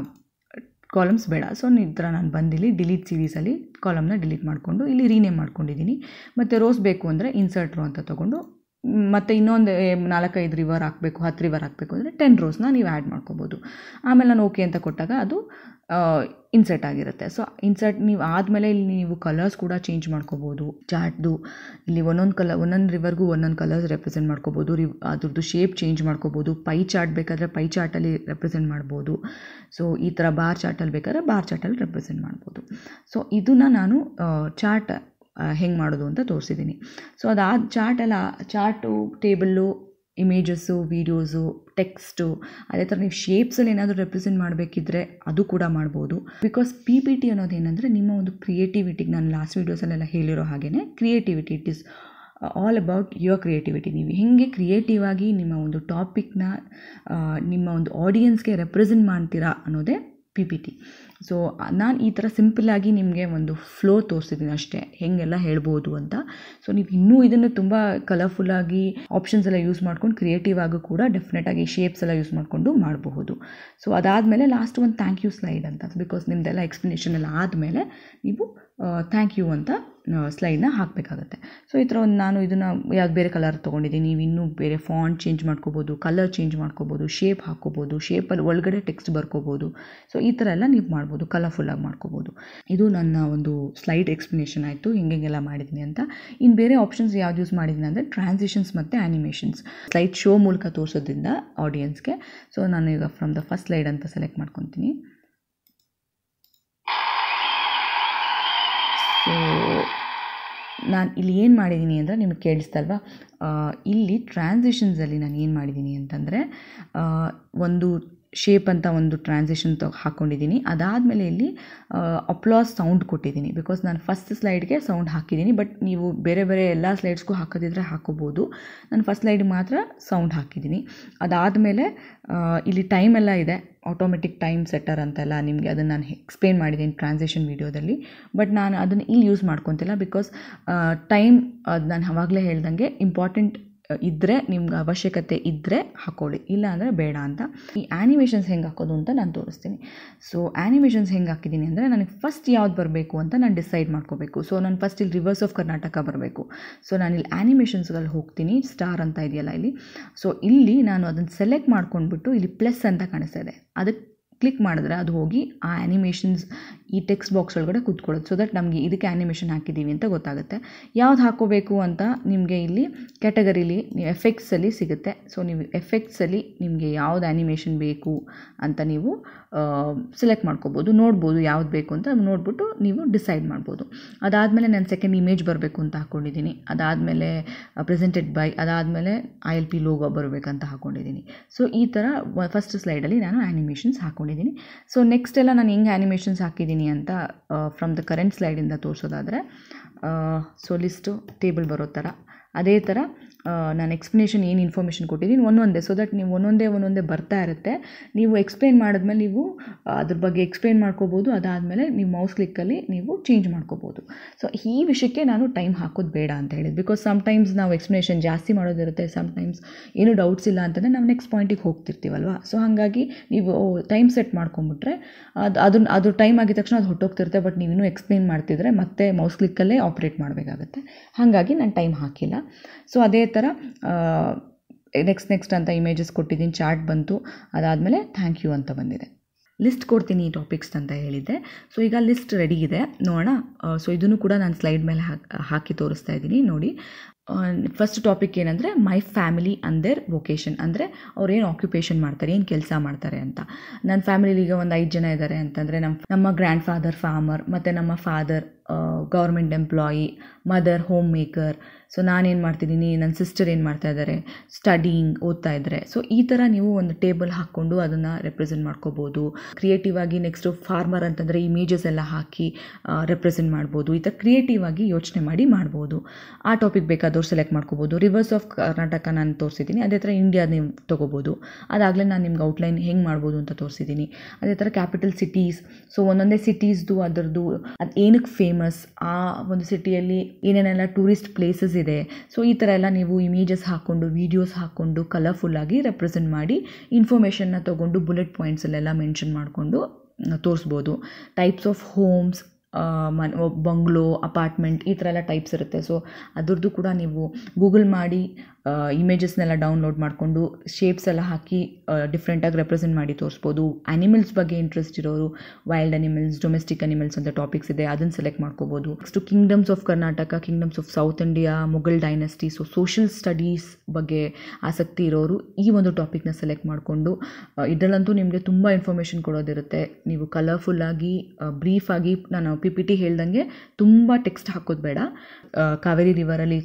ಕಾಲಮ್ಸ್ ಬೇಡ ಸೊ ಈ ಥರ ನಾನು ಬಂದಿಲ್ಲಿ ಡಿಲೀಟ್ ಸೀರೀಸಲ್ಲಿ ಕಾಲಮ್ನ ಡಿಲೀಟ್ ಮಾಡಿಕೊಂಡು ಇಲ್ಲಿ ರೀನೇಮ್ ಮಾಡ್ಕೊಂಡಿದ್ದೀನಿ ಮತ್ತು ರೋಸ್ ಬೇಕು ಅಂದರೆ ಇನ್ಸರ್ಟ್ ರೋ ಅಂತ ತೊಗೊಂಡು ಮತ್ತು ಇನ್ನೊಂದು ನಾಲ್ಕೈದು ರಿವರ್ ಹಾಕಬೇಕು ಹತ್ತು ರಿವರ್ ಹಾಕಬೇಕು ಅಂದರೆ ಟೆನ್ ರೋಸ್ನ ನೀವು ಆ್ಯಡ್ ಮಾಡ್ಕೋಬೋದು ಆಮೇಲೆ ನಾನು ಓಕೆ ಅಂತ ಕೊಟ್ಟಾಗ ಅದು ಇನ್ಸರ್ಟ್ ಆಗಿರುತ್ತೆ ಸೊ ಇನ್ಸರ್ಟ್ ನೀವು ಆದಮೇಲೆ ಇಲ್ಲಿ ನೀವು ಕಲರ್ಸ್ ಕೂಡ ಚೇಂಜ್ ಮಾಡ್ಕೋಬೋದು ಚಾರ್ಟ್ದು ಇಲ್ಲಿ ಒಂದೊಂದು ಕಲರ್ ಒಂದೊಂದು ರಿವರ್ಗೂ ಒಂದೊಂದು ಕಲರ್ಸ್ ರೆಪ್ರೆಸೆಂಟ್ ಮಾಡ್ಕೋಬೋದು ರಿವ್ ಅದ್ರದ್ದು ಶೇಪ್ ಚೇಂಜ್ ಮಾಡ್ಕೋಬೋದು ಪೈ ಚಾರ್ಟ್ ಬೇಕಾದರೆ ಪೈ ಚಾರ್ಟಲ್ಲಿ ರೆಪ್ರೆಸೆಂಟ್ ಮಾಡ್ಬೋದು ಸೊ ಈ ಥರ ಬಾರ್ ಚಾರ್ಟಲ್ಲಿ ಬೇಕಾದ್ರೆ ಬಾರ್ ಚಾರ್ಟಲ್ಲಿ ರೆಪ್ರೆಸೆಂಟ್ ಮಾಡ್ಬೋದು ಸೊ ಇದನ್ನು ನಾನು ಚಾರ್ಟ್ ಹೆಂಗೆ ಮಾಡೋದು ಅಂತ ತೋರಿಸಿದ್ದೀನಿ ಸೊ ಅದಾದ ಚಾರ್ಟೆಲ್ಲ chart table images videos text ಅದೇ ಥರ ನೀವು ಶೇಪ್ಸಲ್ಲಿ ಏನಾದರೂ ರೆಪ್ರೆಸೆಂಟ್ ಮಾಡಬೇಕಿದ್ರೆ ಅದು ಕೂಡ ಮಾಡ್ಬೋದು ಬಿಕಾಸ್ ಪಿ ಪಿ ಟಿ ಅನ್ನೋದು ಏನಂದರೆ ನಿಮ್ಮ ಒಂದು ಕ್ರಿಯೇಟಿವಿಟಿಗೆ ನಾನು ಲಾಸ್ಟ್ ವೀಡಿಯೋಸಲ್ಲೆಲ್ಲ ಹೇಳಿರೋ ಹಾಗೆಯೇ creativity it is all about your creativity ನೀವು ಹೇಗೆ ಕ್ರಿಯೇಟಿವ್ ಆಗಿ ನಿಮ್ಮ ಒಂದು ಟಾಪಿಕ್ನ ನಿಮ್ಮ ಒಂದು ಆಡಿಯನ್ಸ್ಗೆ ರೆಪ್ರೆಸೆಂಟ್ ಮಾಡ್ತೀರಾ ಅನ್ನೋದೇ ಪಿ ಪಿ ಟಿ ಸೊ ನಾನು ಈ ಥರ ಸಿಂಪಲ್ಲಾಗಿ ನಿಮಗೆ ಒಂದು ಫ್ಲೋ ತೋರಿಸಿದ್ದೀನಿ ಅಷ್ಟೇ ಹೇಗೆಲ್ಲ ಹೇಳ್ಬೋದು ಅಂತ ಸೊ ನೀವು ಇನ್ನೂ ಇದನ್ನು ತುಂಬ ಕಲರ್ಫುಲ್ಲಾಗಿ ಆಪ್ಷನ್ಸ್ ಎಲ್ಲ ಯೂಸ್ ಮಾಡ್ಕೊಂಡು ಕ್ರಿಯೇಟಿವ್ ಆಗು ಕೂಡ ಡೆಫಿನೆಟಾಗಿ ಶೇಪ್ಸ್ ಎಲ್ಲ ಯೂಸ್ ಮಾಡಿಕೊಂಡು ಮಾಡಬಹುದು ಸೊ ಅದಾದಮೇಲೆ ಲಾಸ್ಟ್ ಒಂದು ಥ್ಯಾಂಕ್ ಯು ಸ್ಲೈಡ್ ಅಂತ ಬಿಕಾಸ್ ನಿಮ್ಮದೆಲ್ಲ ಎಕ್ಸ್ಪ್ಲನೇಷನ್ ಎಲ್ಲ ಆದಮೇಲೆ ನೀವು ಥ್ಯಾಂಕ್ ಯು ಅಂತ ಸ್ಲೈಡ್ನ ಹಾಕಬೇಕಾಗತ್ತೆ ಸೊ ಈ ಥರ ಒಂದು ನಾನು ಇದನ್ನು ಯಾವ್ದು ಬೇರೆ ಕಲರ್ ತೊಗೊಂಡಿದ್ದೀನಿ ನೀವು ಇನ್ನೂ ಬೇರೆ ಫಾಂಟ್ ಚೇಂಜ್ ಮಾಡ್ಕೋಬೋದು ಕಲರ್ ಚೇಂಜ್ ಮಾಡ್ಕೋಬೋದು ಶೇಪ್ ಹಾಕ್ಕೋಬೋದು ಶೇಪಲ್ಲಿ ಒಳಗಡೆ ಟೆಕ್ಸ್ಟ್ ಬರ್ಕೋಬೋದು ಸೊ ಈ ಥರ ಎಲ್ಲ ನೀವು ಮಾಡ್ಬೋದು ಕಲರ್ಫುಲ್ಲಾಗಿ ಮಾಡ್ಕೋಬೋದು ಇದು ನನ್ನ ಒಂದು ಸ್ಲೈಡ್ ಎಕ್ಸ್ಪ್ಲನೇಷನ್ ಆಯಿತು ಹಿಂಗೆಲ್ಲ ಮಾಡಿದ್ದೀನಿ ಅಂತ ಇನ್ನು ಬೇರೆ ಆಪ್ಷನ್ಸ್ ಯಾವ್ದು ಯೂಸ್ ಮಾಡಿದ್ದೀನಿ ಅಂದರೆ ಟ್ರಾನ್ಸಿಷನ್ಸ್ ಮತ್ತು ಆ್ಯನಿಮೇಷನ್ಸ್ ಸ್ಲೈಡ್ ಶೋ ಮೂಲಕ ತೋರಿಸೋದ್ರಿಂದ ಆಡಿಯನ್ಸ್ಗೆ ಸೊ ನಾನು ಈಗ ಫ್ರಮ್ ದ ಫಸ್ಟ್ ಸ್ಲೈಡ್ ಅಂತ ಸೆಲೆಕ್ಟ್ ಮಾಡ್ಕೊತೀನಿ ಸೊ ನಾನು ಇಲ್ಲಿ ಏನು ಮಾಡಿದ್ದೀನಿ ಅಂದರೆ ನಿಮಗೆ ಕೇಳಿಸ್ತಲ್ವಾ ಇಲ್ಲಿ ಟ್ರಾನ್ಸಿಷನ್ಸಲ್ಲಿ ನಾನು ಏನು ಮಾಡಿದ್ದೀನಿ ಅಂತಂದರೆ ಒಂದು ಶೇಪ್ ಅಂತ ಒಂದು ಟ್ರಾನ್ಸಿಷನ್ ತ ಹಾಕ್ಕೊಂಡಿದ್ದೀನಿ ಅದಾದಮೇಲೆ ಇಲ್ಲಿ ಅಪ್ಲಾಸ್ ಸೌಂಡ್ ಕೊಟ್ಟಿದ್ದೀನಿ ಬಿಕಾಸ್ ನಾನು ಫಸ್ಟ್ ಸ್ಲೈಡ್ಗೆ ಸೌಂಡ್ ಹಾಕಿದ್ದೀನಿ ಬಟ್ ನೀವು ಬೇರೆ ಬೇರೆ ಎಲ್ಲ ಸ್ಲೈಡ್ಸ್ಗೂ ಹಾಕೋದಿದ್ರೆ ಹಾಕೋಬೋದು ನಾನು ಫಸ್ಟ್ ಸ್ಲೈಡ್ಗೆ ಮಾತ್ರ ಸೌಂಡ್ ಹಾಕಿದ್ದೀನಿ ಅದಾದಮೇಲೆ ಇಲ್ಲಿ ಟೈಮ್ ಎಲ್ಲ ಇದೆ ಆಟೋಮೆಟಿಕ್ ಟೈಮ್ ಸೆಟ್ಟರ್ ಅಂತೆಲ್ಲ ನಿಮಗೆ ಅದನ್ನು ನಾನು ಎಕ್ಸ್ಪ್ಲೇನ್ ಮಾಡಿದ್ದೀನಿ ಟ್ರಾನ್ಸಿಷನ್ ವೀಡಿಯೋದಲ್ಲಿ ಬಟ್ ನಾನು ಅದನ್ನು ಇಲ್ಲಿ ಯೂಸ್ ಮಾಡ್ಕೊತಿಲ್ಲ ಬಿಕಾಸ್ ಟೈಮ್ ಅದು ನಾನು ಆವಾಗಲೇ ಹೇಳ್ದಂಗೆ ಇಂಪಾರ್ಟೆಂಟ್ ಇದ್ದರೆ ನಿಮ್ಗೆ ಅವಶ್ಯಕತೆ ಇದ್ದರೆ ಹಾಕ್ಕೊಳ್ಳಿ ಇಲ್ಲ ಅಂದರೆ ಬೇಡ ಅಂತ ಈ ಆ್ಯನಿಮೇಷನ್ಸ್ ಹೆಂಗೆ ಹಾಕೋದು ಅಂತ ನಾನು ತೋರಿಸ್ತೀನಿ ಸೊ ಆ್ಯನಿಮೇಷನ್ಸ್ ಹೆಂಗೆ ಹಾಕಿದ್ದೀನಿ ಅಂದರೆ ನನಗೆ ಫಸ್ಟ್ ಯಾವ್ದು ಬರಬೇಕು ಅಂತ ನಾನು ಡಿಸೈಡ್ ಮಾಡ್ಕೋಬೇಕು ಸೊ ನಾನು ಫಸ್ಟ್ ಇಲ್ಲಿ ರಿವರ್ಸ್ ಆಫ್ ಕರ್ನಾಟಕ ಬರಬೇಕು ಸೊ ನಾನು ಇಲ್ಲಿ ಆ್ಯನಿಮೇಷನ್ಸ್ಗಳಲ್ಲಿ ಹೋಗ್ತೀನಿ ಸ್ಟಾರ್ ಅಂತ ಇದೆಯಲ್ಲ ಇಲ್ಲಿ ಸೊ ಇಲ್ಲಿ ನಾನು ಅದನ್ನು ಸೆಲೆಕ್ಟ್ ಮಾಡ್ಕೊಂಡ್ಬಿಟ್ಟು ಇಲ್ಲಿ ಪ್ಲಸ್ ಅಂತ ಕಾಣಿಸ್ತಾ ಇದೆ ಅದಕ್ಕೆ ಕ್ಲಿಕ್ ಮಾಡಿದ್ರೆ ಅದು ಹೋಗಿ ಆ ಆ್ಯನಿಮೇಷನ್ಸ್ ಈ ಟೆಕ್ಸ್ಟ್ ಬಾಕ್ಸ್ ಒಳಗಡೆ ಕೂತ್ಕೊಳ್ಳೋದು ಸೊ ದಟ್ ನಮಗೆ ಇದಕ್ಕೆ ಆ್ಯನಿಮೇಷನ್ ಹಾಕಿದ್ದೀವಿ ಅಂತ ಗೊತ್ತಾಗುತ್ತೆ ಯಾವ್ದು ಹಾಕೋಬೇಕು ಅಂತ ನಿಮಗೆ ಇಲ್ಲಿ ಕ್ಯಾಟಗರಿಲಿ ನೀವು ಎಫೆಕ್ಟ್ಸಲ್ಲಿ ಸಿಗುತ್ತೆ ಸೊ ನೀವು ಎಫೆಕ್ಟ್ಸಲ್ಲಿ ನಿಮಗೆ ಯಾವ್ದು ಆ್ಯನಿಮೇಷನ್ ಬೇಕು ಅಂತ ನೀವು ಸೆಲೆಕ್ಟ್ ಮಾಡ್ಕೋಬೋದು ನೋಡ್ಬೋದು ಯಾವ್ದು ಬೇಕು ಅಂತ ನೋಡ್ಬಿಟ್ಟು ನೀವು ಡಿಸೈಡ್ ಮಾಡ್ಬೋದು ಅದಾದಮೇಲೆ ನಾನು ಸೆಕೆಂಡ್ ಇಮೇಜ್ ಬರಬೇಕು ಅಂತ ಹಾಕ್ಕೊಂಡಿದ್ದೀನಿ ಅದಾದಮೇಲೆ ಪ್ರೆಸೆಂಟೆಡ್ ಬೈ ಅದಾದಮೇಲೆ ಐ ಎಲ್ ಪಿ ಲೋಗೋ ಬರಬೇಕಂತ ಹಾಕ್ಕೊಂಡಿದ್ದೀನಿ ಸೊ ಈ ಥರ ಫಸ್ಟ್ ಸ್ಲೈಡಲ್ಲಿ ನಾನು ಆ್ಯನಿಮೇಷನ್ಸ್ ಹಾಕ್ಕೊಂಡಿದ್ದೀನಿ ಸೊ ನೆಕ್ಸ್ಟ್ ಎಲ್ಲ ನಾನು ಹೆಂಗೆ ಆ್ಯನಿಮೇಷನ್ಸ್ ಹಾಕಿದ್ದೀನಿ ಅಂತ ಫ್ರಮ್ ದ ಕರೆಂಟ್ ಸ್ಲೈಡಿಂದ ತೋರಿಸೋದಾದರೆ ಸೊ ಲಿಸ್ಟು ಟೇಬಲ್ ಬರೋ ಥರ ಅದೇ ಥರ ನಾನು ಎಕ್ಸ್ಪ್ಲನೇಷನ್ ಏನು ಇನ್ಫಾರ್ಮೇಷನ್ ಕೊಟ್ಟಿದ್ದೀನಿ ಒಂದೊಂದೇ ಸೊ ದಟ್ ನೀವು ಒಂದೊಂದೇ ಒಂದೊಂದೇ ಬರ್ತಾ ಇರುತ್ತೆ ನೀವು ಎಕ್ಸ್ಪ್ಲೇನ್ ಮಾಡಿದ್ಮೇಲೆ ನೀವು ಅದ್ರ ಬಗ್ಗೆ ಎಕ್ಸ್ಪ್ಲೇನ್ ಮಾಡ್ಕೋಬೋದು ಅದಾದಮೇಲೆ ನೀವು ಮೌಸ್ ಕ್ಲಿಕ್ಕಲ್ಲಿ ನೀವು ಚೇಂಜ್ ಮಾಡ್ಕೋಬೋದು ಸೊ ಈ ವಿಷಯಕ್ಕೆ ನಾನು ಟೈಮ್ ಹಾಕೋದು ಬೇಡ ಅಂತ ಹೇಳಿದ್ದು ಬಿಕಾಸ್ ಸಮ್ಟೈಮ್ಸ್ ನಾವು ಎಕ್ಸ್ಪ್ಲನೇಷನ್ ಜಾಸ್ತಿ ಮಾಡೋದಿರುತ್ತೆ ಸಮ್ಟೈಮ್ಸ್ ಏನು ಡೌಟ್ಸ್ ಇಲ್ಲ ಅಂತಂದರೆ ನಾವು ನೆಕ್ಸ್ಟ್ ಪಾಯಿಂಟಿಗೆ ಹೋಗ್ತಿರ್ತೀವಲ್ವ ಸೊ ಹಾಗಾಗಿ ನೀವು ಟೈಮ್ ಸೆಟ್ ಮಾಡ್ಕೊಂಬಿಟ್ರೆ ಅದು ಅದನ್ನ ಅದು ಟೈಮ್ ಆಗಿದ ತಕ್ಷಣ ಅದು ಹೊಟ್ಟೋಗ್ತಿರುತ್ತೆ ಬಟ್ ನೀವು ಇನ್ನೂ ಎಕ್ಸ್ಪ್ಲೇನ್ ಮಾಡ್ತಿದ್ರೆ ಮತ್ತೆ ಮೌಸ್ ಕ್ಲಿಕ್ಕಲ್ಲೇ ಆಪ್ರೇಟ್ ಮಾಡಬೇಕಾಗತ್ತೆ ಹಾಗಾಗಿ ನಾನು ಟೈಮ್ ಹಾಕಿಲ್ಲ ಸೊ ಅದೇ ಥರ ನೆಕ್ಸ್ಟ್ ನೆಕ್ಸ್ಟ್ ಅಂತ ಇಮೇಜಸ್ ಕೊಟ್ಟಿದ್ದೀನಿ ಚಾರ್ಟ್ ಬಂತು ಅದಾದಮೇಲೆ ಥ್ಯಾಂಕ್ ಯು ಅಂತ ಬಂದಿದೆ ಲಿಸ್ಟ್ ಕೊಡ್ತೀನಿ ಈ ಟಾಪಿಕ್ಸ್ ಅಂತ ಹೇಳಿದ್ದೆ ಸೊ ಈಗ ಲಿಸ್ಟ್ ರೆಡಿ ಇದೆ ನೋಡೋಣ ಸೊ ಇದನ್ನು ಕೂಡ ನಾನು ಸ್ಲೈಡ್ ಮೇಲೆ ಹಾಕಿ ತೋರಿಸ್ತಾ ಇದ್ದೀನಿ ನೋಡಿ ಫಸ್ಟ್ ಟಾಪಿಕ್ ಏನಂದರೆ my family and their vocation ಅಂದರೆ ಅವ್ರು ಏನು ಆಕ್ಯುಪೇಷನ್ ಮಾಡ್ತಾರೆ ಏನು ಕೆಲಸ ಮಾಡ್ತಾರೆ ಅಂತ ನನ್ನ ಫ್ಯಾಮಿಲಿಲಿ ಈಗ ಒಂದು ಐದು ಜನ ಇದ್ದಾರೆ ಅಂತಂದರೆ ನಮ್ಮ ನಮ್ಮ ಗ್ರ್ಯಾಂಡ್ ಫಾದರ್ ಫಾರ್ಮರ್ ಮತ್ತು ನಮ್ಮ father government employee mother home maker so ನಾನೇನು ಮಾಡ್ತಿದ್ದೀನಿ ನನ್ನ ಸಿಸ್ಟರ್ ಏನು ಮಾಡ್ತಾ ಇದ್ದಾರೆ ಸ್ಟಡಿಂಗ್ ಓದ್ತಾ ಇದ್ದಾರೆ ಸೊ ಈ ಥರ ನೀವು ಒಂದು ಟೇಬಲ್ ಹಾಕ್ಕೊಂಡು ಅದನ್ನು ರೆಪ್ರೆಸೆಂಟ್ ಮಾಡ್ಕೋಬೋದು ಕ್ರಿಯೇಟಿವ್ ಆಗಿ ನೆಕ್ಸ್ಟು ಫಾರ್ಮರ್ ಅಂತಂದರೆ ಇಮೇಜಸ್ ಎಲ್ಲ ಹಾಕಿ ರೆಪ್ರೆಸೆಂಟ್ ಮಾಡ್ಬೋದು ಈ ಥರ ಕ್ರಿಯೇಟಿವ್ ಆಗಿ ಯೋಚನೆ ಮಾಡಿ ಮಾಡ್ಬೋದು ಆ ಟಾಪಿಕ್ ಬೇಕಾದವ್ರು ಸೆಲೆಕ್ಟ್ ಮಾಡ್ಕೋಬೋದು ರಿವರ್ಸ್ ಆಫ್ ಕರ್ನಾಟಕ ನಾನು ತೋರಿಸಿದ್ದೀನಿ ಅದೇ ಥರ ಇಂಡಿಯಾ ನೀವು ತೊಗೋಬೋದು ಅದಾಗಲೇ ನಾನು ನಿಮ್ಗೆ ಔಟ್ಲೈನ್ ಹೆಂಗೆ ಮಾಡ್ಬೋದು ಅಂತ ತೋರಿಸಿದ್ದೀನಿ ಅದೇ ಥರ ಕ್ಯಾಪಿಟಲ್ ಸಿಟೀಸ್ ಸೊ ಒಂದೊಂದೇ ಸಿಟೀಸ್ದು ಅದರದ್ದು ಅದು ಏನಕ್ಕೆ ಫೇಮಸ್ ಆ ಒಂದು ಸಿಟಿಯಲ್ಲಿ ಏನೇನೆಲ್ಲ ಟೂರಿಸ್ಟ್ ಪ್ಲೇಸಸ್ ಇದೆ ಸೊ ಈ ಥರ ಎಲ್ಲ ನೀವು ಇಮೇಜಸ್ ಹಾಕ್ಕೊಂಡು ವೀಡಿಯೋಸ್ ಹಾಕ್ಕೊಂಡು ಕಲರ್ಫುಲ್ಲಾಗಿ ರೆಪ್ರೆಸೆಂಟ್ ಮಾಡಿ ಇನ್ಫಾರ್ಮೇಷನ್ನ ತೊಗೊಂಡು ಬುಲೆಟ್ ಪಾಯಿಂಟ್ಸಲ್ಲೆಲ್ಲ ಮೆನ್ಷನ್ ಮಾಡಿಕೊಂಡು ತೋರಿಸ್ಬೋದು ಟೈಪ್ಸ್ ಆಫ್ ಹೋಮ್ಸ್ ಮನ್ ಬಂಗ್ಲೋ ಅಪಾರ್ಟ್ಮೆಂಟ್ ಈ ಥರ ಎಲ್ಲ ಟೈಪ್ಸ್ ಇರುತ್ತೆ ಸೊ ಅದ್ರದ್ದು ಕೂಡ ನೀವು ಗೂಗಲ್ ಮಾಡಿ ಇಮೇಜಸ್ನೆಲ್ಲ ಡೌನ್ಲೋಡ್ ಮಾಡಿಕೊಂಡು ಶೇಪ್ಸ್ ಎಲ್ಲ ಹಾಕಿ ಡಿಫ್ರೆಂಟಾಗಿ ರೆಪ್ರೆಸೆಂಟ್ ಮಾಡಿ ತೋರಿಸ್ಬೋದು ಆ್ಯನಿಮಲ್ಸ್ ಬಗ್ಗೆ ಇಂಟ್ರೆಸ್ಟ್ ಇರೋರು ವೈಲ್ಡ್ ಅನಿಮಲ್ಸ್ ಡೊಮೆಸ್ಟಿಕ್ ಅನಿಮಲ್ಸ್ ಅಂತ ಟಾಪಿಕ್ಸ್ ಇದೆ ಅದನ್ನು ಸೆಲೆಕ್ಟ್ ಮಾಡ್ಕೋಬೋದು next kingdoms of Karnataka kingdoms of south India Mughal dynasty so social studies ಬಗ್ಗೆ ಆಸಕ್ತಿ ಇರೋರು ಈ ಒಂದು ಟಾಪಿಕ್ನ ಸೆಲೆಕ್ಟ್ ಮಾಡಿಕೊಂಡು ಇದರಲ್ಲಂತೂ ನಿಮಗೆ ತುಂಬ ಇನ್ಫಾರ್ಮೇಷನ್ ಕೊಡೋದಿರುತ್ತೆ ನೀವು ಕಲರ್ಫುಲ್ಲಾಗಿ ಬ್ರೀಫಾಗಿ ನಾನು ಪಿ ಪಿ ಟಿ ಹೇಳ್ದಂಗೆ ತುಂಬ ಟೆಕ್ಸ್ಟ್ ಹಾಕೋದು ಬೇಡ ಕಾವೇರಿ ರಿವರಲ್ಲಿ ಸುಮ್ಮನೆ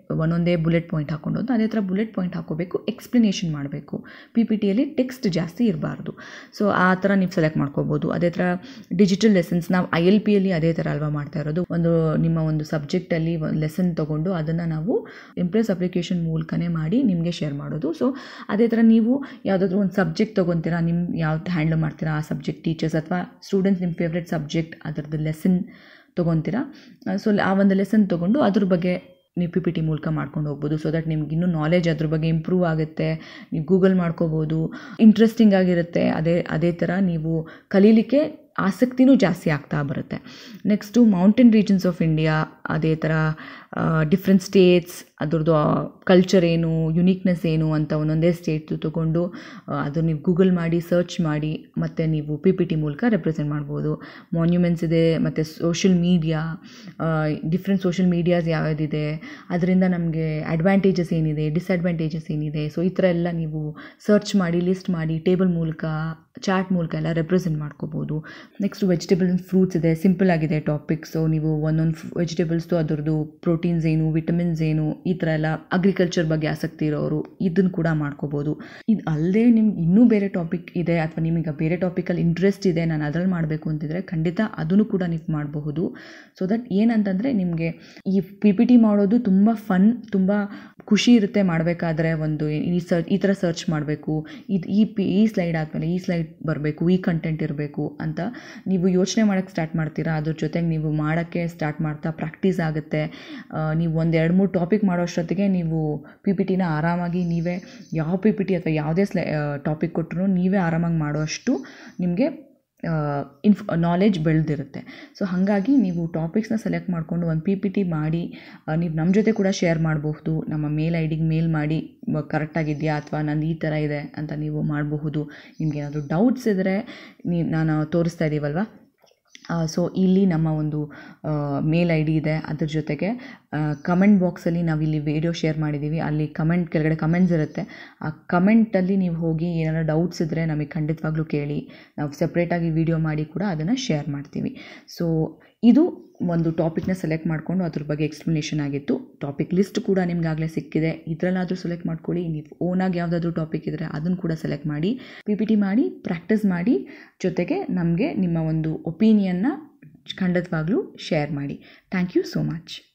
ಒಂದೊಂದೇ ಬುಲೆಟ್ ಪಾಯಿಂಟ್ ಹಾಕೊಂಡು ಅದೇ ಥರ ಬುಲೆಟ್ ಪಾಯಿಂಟ್ ಹಾಕೋಬೇಕು ಎಕ್ಸ್ಪ್ಲನೇಷನ್ ಮಾಡಬೇಕು ಪಿ ಪಿ ಟಿಯಲ್ಲಿ ಟೆಕ್ಸ್ಟ್ ಜಾಸ್ತಿ ಇರಬಾರ್ದು ಸೊ ಆ ಥರ ನೀವು ಸೆಲೆಕ್ಟ್ ಮಾಡ್ಕೋಬೋದು ಅದೇ ಥರ ಡಿಜಿಟಲ್ ಲೆಸನ್ಸ್ ನಾವು ಐ ಎಲ್ ಪಿಯಲ್ಲಿ ಅದೇ ಥರ ಅಲ್ವಾ ಮಾಡ್ತಾ ಇರೋದು ಒಂದು ನಿಮ್ಮ ಒಂದು ಸಬ್ಜೆಕ್ಟಲ್ಲಿ ಒಂದು ಲೆಸನ್ ತೊಗೊಂಡು ಅದನ್ನು ನಾವು ಇಂಪ್ರೆಸ್ ಅಪ್ಲಿಕೇಶನ್ ಮೂಲಕನೇ ಮಾಡಿ ನಿಮಗೆ ಶೇರ್ ಮಾಡೋದು ಸೊ ಅದೇ ಥರ ನೀವು ಯಾವುದಾದ್ರೂ ಒಂದು ಸಬ್ಜೆಕ್ಟ್ ತೊಗೊತೀರಾ ನಿಮ್ಮ ಯಾವ್ದು ಹ್ಯಾಂಡಲ್ ಮಾಡ್ತೀರಾ ಆ ಸಬ್ಜೆಕ್ಟ್ ಟೀಚರ್ಸ್ ಅಥವಾ ಸ್ಟೂಡೆಂಟ್ಸ್ ನಿಮ್ಮ ಫೇವ್ರೆಟ್ ಸಬ್ಜೆಕ್ಟ್ ಅದರದ್ದು ಲೆಸನ್ ತೊಗೊತೀರಾ ಸೊ ಆ ಒಂದು ಲೆಸನ್ ತೊಗೊಂಡು ಅದ್ರ ಬಗ್ಗೆ ನೀವು ಪಿ ಪಿ ಟಿ ಮೂಲಕ ಮಾಡ್ಕೊಂಡು ಹೋಗ್ಬೋದು ಸೊ ದಟ್ ನಿಮ್ಗೆ ಇನ್ನೂ ನಾಲೆಜ್ ಅದ್ರ ಬಗ್ಗೆ ಇಂಪ್ರೂವ್ ಆಗುತ್ತೆ ನೀವು ಗೂಗಲ್ ಮಾಡ್ಕೋಬೋದು ಇಂಟ್ರೆಸ್ಟಿಂಗ್ ಆಗಿರುತ್ತೆ ಅದೇ ಅದೇ ಥರ ನೀವು ಕಲೀಲಿಕ್ಕೆ ಆಸಕ್ತಿನೂ ಜಾಸ್ತಿ ಆಗ್ತಾ ಬರುತ್ತೆ next mountain regions of India ಅದೇ ಥರ ಡಿಫ್ರೆಂಟ್ ಸ್ಟೇಟ್ಸ್ ಅದ್ರದ್ದು ಕಲ್ಚರ್ ಏನು ಯುನೀಕ್ನೆಸ್ ಏನು ಅಂತ ಒಂದೊಂದೇ ಸ್ಟೇಟ್ದು ತೊಗೊಂಡು ಅದು ನೀವು ಗೂಗಲ್ ಮಾಡಿ ಸರ್ಚ್ ಮಾಡಿ ಮತ್ತು ನೀವು ಪಿ ಪಿ ಟಿ ಮೂಲಕ ರೆಪ್ರೆಸೆಂಟ್ ಮಾಡ್ಬೋದು ಮಾನ್ಯುಮೆಂಟ್ಸ್ ಇದೆ ಮತ್ತು social media different social medias ಯಾವ್ಯಾವುದಿದೆ ಅದರಿಂದ ನಮಗೆ ಅಡ್ವಾಂಟೇಜಸ್ ಏನಿದೆ ಡಿಸ್ಅಡ್ವಾಂಟೇಜಸ್ ಏನಿದೆ ಸೊ ಈ ಥರ ಎಲ್ಲ ನೀವು ಸರ್ಚ್ ಮಾಡಿ ಲಿಸ್ಟ್ ಮಾಡಿ ಟೇಬಲ್ ಮೂಲಕ ಚಾರ್ಟ್ ಮೂಲಕ ಎಲ್ಲ ರೆಪ್ರೆಸೆಂಟ್ ಮಾಡ್ಕೋಬೋದು ನೆಕ್ಸ್ಟ್ ವೆಜಿಟೇಬಲ್ ಆ್ಯಂಡ್ ಫ್ರೂಟ್ಸ್ ಇದೆ ಸಿಂಪಲ್ ಆಗಿದೆ ಟಾಪಿಕ್ ಸೊ ನೀವು ಒಂದೊಂದು ವೆಜಿಟೇಬಲ್ಸ್ದು ಅದರದ್ದು ಪ್ರೋಟೀನ್ಸ್ ಏನು ವಿಟಮಿನ್ಸ್ ಏನು ಈ ಥರ ಎಲ್ಲ ಅಗ್ರಿಕಲ್ಚರ್ ಬಗ್ಗೆ ಆಸಕ್ತಿ ಇರೋರು ಇದನ್ನು ಕೂಡ ಮಾಡ್ಕೋಬೋದು ಇದು ಅಲ್ಲದೆ ನಿಮ್ಗೆ ಇನ್ನೂ ಬೇರೆ ಟಾಪಿಕ್ ಇದೆ ಅಥವಾ ನಿಮಗೆ ಬೇರೆ ಟಾಪಿಕಲ್ಲಿ ಇಂಟ್ರೆಸ್ಟ್ ಇದೆ ನಾನು ಅದರಲ್ಲಿ ಮಾಡಬೇಕು ಅಂತಿದ್ರೆ ಖಂಡಿತ ಅದನ್ನು ಕೂಡ ನೀವು ಮಾಡಬಹುದು ಸೊ ದಟ್ ಏನಂತಂದರೆ ನಿಮಗೆ ಈ ಪಿ ಪಿ ಟಿ ಮಾಡೋದು ತುಂಬ ಫನ್ ತುಂಬ ಖುಷಿ ಇರುತ್ತೆ ಮಾಡಬೇಕಾದ್ರೆ ಒಂದು ಈ ಸರ್ ಈ ಥರ ಸರ್ಚ್ ಮಾಡಬೇಕು ಇದು ಈ ಪಿ ಈ ಸ್ಲೈಡ್ ಆದಮೇಲೆ ಈ ಸ್ಲೈಡ್ ಬರಬೇಕು ಈ ಕಂಟೆಂಟ್ ಇರಬೇಕು ಅಂತ ನೀವು ಯೋಚನೆ ಮಾಡೋಕ್ಕೆ ಸ್ಟಾರ್ಟ್ ಮಾಡ್ತೀರಾ ಅದ್ರ ಜೊತೆಗೆ ನೀವು ಮಾಡೋಕ್ಕೆ ಸ್ಟಾರ್ಟ್ ಮಾಡ್ತಾ ಪ್ರಾಕ್ಟೀಸ್ ಆಗುತ್ತೆ ನೀವು ಒಂದು ಎರಡು ಮೂರು ಟಾಪಿಕ್ ಮಾಡೋಷ್ಟೊತ್ತಿಗೆ ನೀವು ಪಿ ಪಿ ಟಿನ ಆರಾಮಾಗಿ ನೀವೇ ಯಾವ ಪಿ ಪಿ ಟಿ ಅಥವಾ ಯಾವುದೇ ಸ್ಲೈ ಟಾಪಿಕ್ ಕೊಟ್ಟರು ನೀವೇ ಆರಾಮಾಗಿ ಮಾಡೋಷ್ಟು ನಿಮಗೆ ಇನ್ಫ್ ನಾಲೆಜ್ ಬೆಳೆದಿರುತ್ತೆ ಸೊ ಹಾಗಾಗಿ ನೀವು ಟಾಪಿಕ್ಸ್ನ ಸೆಲೆಕ್ಟ್ ಮಾಡಿಕೊಂಡು ಒಂದು ಪಿ ಪಿ ಟಿ ಮಾಡಿ ನೀವು ನಮ್ಮ ಜೊತೆ ಕೂಡ ಶೇರ್ ಮಾಡಬಹುದು ನಮ್ಮ ಮೇಲ್ ಐ ಡಿಗೆ ಮೇಲ್ ಮಾಡಿ ಕರೆಕ್ಟಾಗಿದೆಯಾ ಅಥವಾ ನಂದು ಈ ಥರ ಇದೆ ಅಂತ ನೀವು ಮಾಡಬಹುದು ನಿಮ್ಗೆ ಏನಾದರೂ ಡೌಟ್ಸ್ ಇದ್ದರೆ ನೀವು ನಾನು ತೋರಿಸ್ತಾ ಇದ್ದೀವಲ್ವ ಸೊ ಇಲ್ಲಿ ನಮ್ಮ ಒಂದು ಮೇಲ್ ಐ ಡಿ ಇದೆ ಅದ್ರ ಜೊತೆಗೆ ಕಮೆಂಟ್ ಬಾಕ್ಸಲ್ಲಿ ನಾವಿಲ್ಲಿ ವಿಡಿಯೋ ಶೇರ್ ಮಾಡಿದ್ದೀವಿ ಅಲ್ಲಿ ಕಮೆಂಟ್ ಕೆಳಗಡೆ ಕಮೆಂಟ್ಸ್ ಇರುತ್ತೆ ಆ ಕಮೆಂಟಲ್ಲಿ ನೀವು ಹೋಗಿ ಏನಾದ್ರು ಡೌಟ್ಸ್ ಇದ್ದರೆ ನಮಗೆ ಖಂಡಿತವಾಗ್ಲೂ ಕೇಳಿ ನಾವು ಸಪ್ರೇಟಾಗಿ ವಿಡಿಯೋ ಮಾಡಿ ಕೂಡ ಅದನ್ನು ಶೇರ್ ಮಾಡ್ತೀವಿ ಸೊ ಇದು ಒಂದು ಟಾಪಿಕ್ನ ಸೆಲೆಕ್ಟ್ ಮಾಡಿಕೊಂಡು ಅದ್ರ ಬಗ್ಗೆ ಎಕ್ಸ್ಪ್ಲನೇಷನ್ ಆಗಿತ್ತು ಟಾಪಿಕ್ ಲಿಸ್ಟ್ ಕೂಡ ನಿಮ್ಗಾಗಲೇ ಸಿಕ್ಕಿದೆ ಇದರಲ್ಲಾದರೂ ಸೆಲೆಕ್ಟ್ ಮಾಡ್ಕೊಳ್ಳಿ ನೀವು ಓನಾಗಿ ಯಾವುದಾದ್ರೂ ಟಾಪಿಕ್ ಇದ್ದರೆ ಅದನ್ನು ಕೂಡ ಸೆಲೆಕ್ಟ್ ಮಾಡಿ ಪಿ ಪಿ ಟಿ ಮಾಡಿ ಪ್ರಾಕ್ಟೀಸ್ ಮಾಡಿ ಜೊತೆಗೆ ನಮಗೆ ನಿಮ್ಮ ಒಂದು ಒಪಿನಿಯನ್ನ ಖಂಡಿತವಾಗ್ಲೂ ಶೇರ್ ಮಾಡಿ ಥ್ಯಾಂಕ್ ಯು ಸೋ ಮಚ್